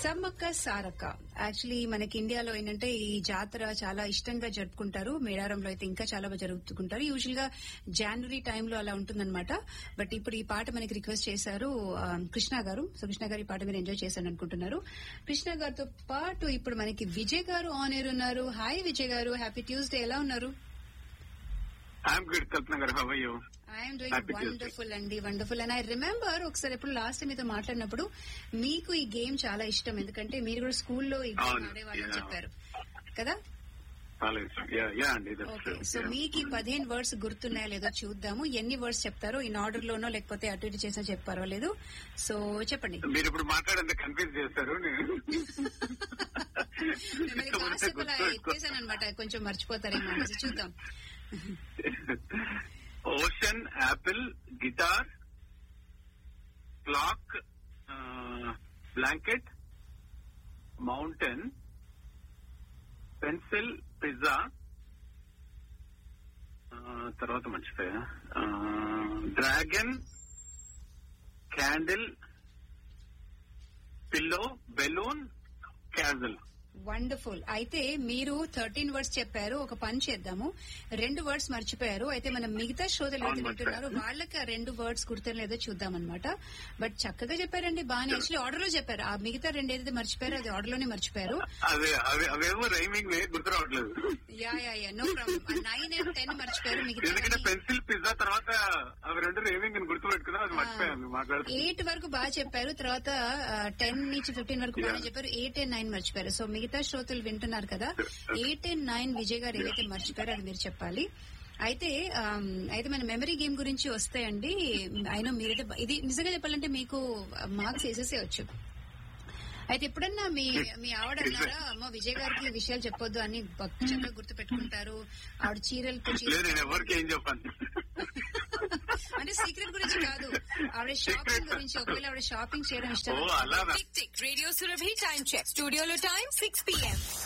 Sammakka Sarakka actually మనకి ఇండియాలో ఏంటంటే ఈ జాతర చాలా ఇష్టంగా జరుపుకుంటారు మేడారంలో అయితే ఇంకా చాలా బాగా జరుపుకుంటారు యూజువల్ గా జనవరి టైంలో అలా ఉంటుందన్నమాట బట్ ఇప్పుడు ఈ పాట మనకి రిక్వెస్ట్ చేశారు ఆ, కృష్ణ గారు సో కృష్ణ గారు ఈ పాట మీరు ఎంజాయ్ చేశాను అనుకుంటున్నారు కృష్ణ గారితో పాటు ఇప్పుడు మనకి విజయ్ గారు ఆన్ ఎయిర్ ఉన్నారు హాయ్ విజయ్ గారు హ్యాపీ ట్యూస్డే ఎలా ఉన్నారు ఐఎమ్ గుడ్ కల్పన గారు how you I'm doing Happy Tuesday. Wonderful అండి వండర్ఫుల్ అండ్ ఐ రిమెంబర్ ఒకసారి ఎప్పుడు లాస్ట్ టైం మీతో మాట్లాడినప్పుడు మీకు ఈ గేమ్ చాలా ఇష్టం ఎందుకంటే మీరు కూడా స్కూల్లో ఈ గేమ్ అవును, ఆడేవాళ్ళని yeah. చెప్పారు కదా చాలా ఇష్టం యా యా అండి that's okay true. So Yeah. మీకు ఈ పదిహేను వర్డ్స్ గుర్తున్నాయో లేదో చూద్దాము ఎన్ని వర్డ్స్ చెప్తారో ఇన్ ఆర్డర్ లోనో లేకపోతే అటు ఇటు చేసినా చెప్పారో లేదు సో చెప్పండి మీరు ఇప్పుడు మాట్లాడంత కన్ఫ్యూజ్ చేస్తారు నేను మిమ్మల్ని కాసేపు అలా ఎత్తేసాను అనమాట కొంచెం మర్చిపోతారేమో అనేసి చూద్దాం ocean apple guitar clock blanket mountain pencil pizza తర్వాత మర్చిపోయా dragon candle pillow balloon castle wonderful అయితే మీరు థర్టీన్ వర్డ్స్ చెప్పారు ఒక పని చేద్దాము రెండు వర్డ్స్ మర్చిపోయారు అయితే మనం మిగతా శ్రోతలు ఎవరైతే అవును, వింటున్నారో వాళ్ళకి ఆ రెండు వర్డ్స్ గుర్తులు లేదో చూద్దాం అనమాట బట్ చక్కగా చెప్పారండి బాగానే యాక్చువల్లీ ఆర్డర్ లో చెప్పారు ఆ మిగతా రెండు ఏదైతే మర్చిపోయారో అది ఆర్డర్ లోనే మర్చిపోయారు అదే అవి అవేమో రైమింగ్ గుర్తు రావట్లేదు yeah yeah yeah no problem nine and ten మర్చిపోయారు ఎందుకంటే మిగతా పెన్సిల్ పిజ్జా తర్వాత అవి రెండు రేవింగ్ అని గుర్తు పెట్టుకున్నా అది మర్చిపోయాను మాట్లాడుతూ ఎయిట్ వరకు బాగా చెప్పారు తర్వాత టెన్ నుంచి ఫిఫ్టీన్ వరకు బాగా చెప్పారు ఎయిట్ అండ్ నైన్ మర్చిపోయారు సో మిగతా శ్రోతలు వింటున్నారు కదా ఎయిట్ అండ్ నైన్ విజయ్ గారు ఏదైతే మర్చిపోయారో అది మీరు చెప్పాలి అయితే ఆమ్, అయితే మన మెమరీ గేమ్ గురించి వస్తాయండి అయినా మీరైతే బ- ఇది నిజంగా చెప్పాలంటే మీకు మార్క్స్ వేసేసేయచ్చు అయితే ఎప్పుడన్నా మీ మీ ఆవిడ అన్నారా అమ్మ విజయ్ గారికి ఈ విషయాలు చెప్పొద్దు అని చక్కగా గుర్తు పెట్టుకుంటారు ఆవిడ చీరలకు చీర లేదు నేను ఎవరికి ఏం చెప్పాను అంటే సీక్రెట్ గురించి కాదు ఆవిడ షాపింగ్ గురించి ఒకవేళ ఆవిడ షాపింగ్ చేయడం ఓ ఇష్టం అలానా tick tick radio Surabhi time check స్టూడియోలో టైం సిక్స్ పిఎం